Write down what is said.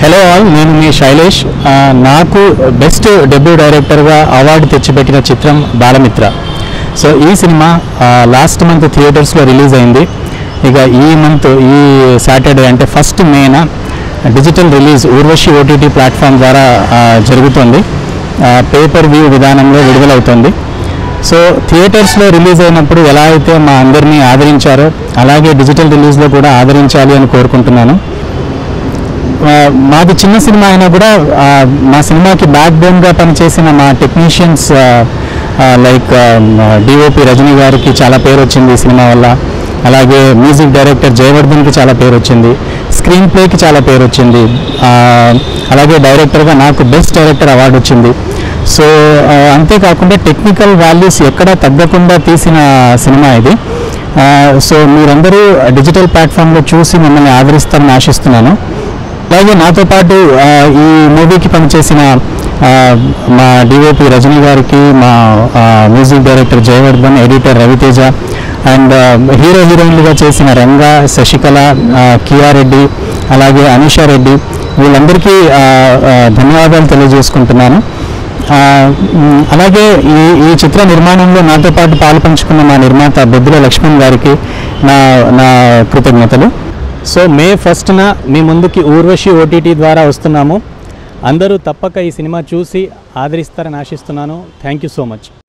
hello all నేను మీ శైలేష్ ఆ, నాకు బెస్ట్ డెబ్యూ డైరెక్టర్గా అవార్డు తెచ్చిపెట్టిన చిత్రం బాలమిత్ర సో ఈ సినిమా లాస్ట్ మంత్ థియేటర్స్లో రిలీజ్ అయింది ఇక ఈ మంత్ ఈ సాటర్డే అంటే ఫస్ట్ మేన digital release Urvashi OTT platform ద్వారా ఆ, జరుగుతుంది పేపర్ వ్యూ విధానంలో విడుదలవుతుంది సో థియేటర్స్లో రిలీజ్ అయినప్పుడు ఎలా అయితే మా అందరినీ ఆదరించారో అలాగే డిజిటల్ రిలీజ్లో కూడా ఆదరించాలి అని కోరుకుంటున్నాను ఆ, మాది చిన్న సినిమా అయినా కూడా ఆ, మా సినిమాకి బ్యాక్ బోన్గా పనిచేసిన మా టెక్నీషియన్స్ లైక్ డిఓపి రజనీ గారికి చాలా పేరు వచ్చింది ఈ సినిమా వల్ల అలాగే మ్యూజిక్ డైరెక్టర్ జయవర్ధన్కి చాలా పేరు వచ్చింది స్క్రీన్ ప్లేకి చాలా పేరు వచ్చింది ఆ, అలాగే డైరెక్టర్గా నాకు బెస్ట్ డైరెక్టర్ అవార్డు వచ్చింది సో ఆ, అంతేకాకుండా టెక్నికల్ వాల్యూస్ ఎక్కడా తగ్గకుండా తీసిన సినిమా ఇది ఆ, సో మీరందరూ డిజిటల్ ప్లాట్ఫామ్లో చూసి మమ్మల్ని ఆదరిస్తారని ఆశిస్తున్నాను అలాగే నాతో పాటు ఆ, ఈ మూవీకి పనిచేసిన ఆ, మా డిఓపి రజనీ గారికి మా ఆ, music director Jayavardhan editor Raviteja and ఆ, హీరో హీరోయిన్లుగా చేసిన రంగా శశికళ ఆ, కియా రెడ్డి అలాగే అనుషా రెడ్డి వీళ్ళందరికీ ఆ, ఆ, ధన్యవాదాలు తెలియజేసుకుంటున్నాను ఆ, మ్, అలాగే ఈ ఈ చిత్ర నిర్మాణంలో నాతో పాటు పాలు పంచుకున్న మా నిర్మాత బొద్దుల లక్ష్మణ్ గారికి నా నా కృతజ్ఞతలు సో మే ఫస్ట్న మీ ముందుకి ఊర్వశి ఓటీటీ ద్వారా వస్తున్నాము అందరూ తప్పక ఈ సినిమా చూసి ఆదరిస్తారని ఆశిస్తున్నాను థ్యాంక్ యూ సో మచ్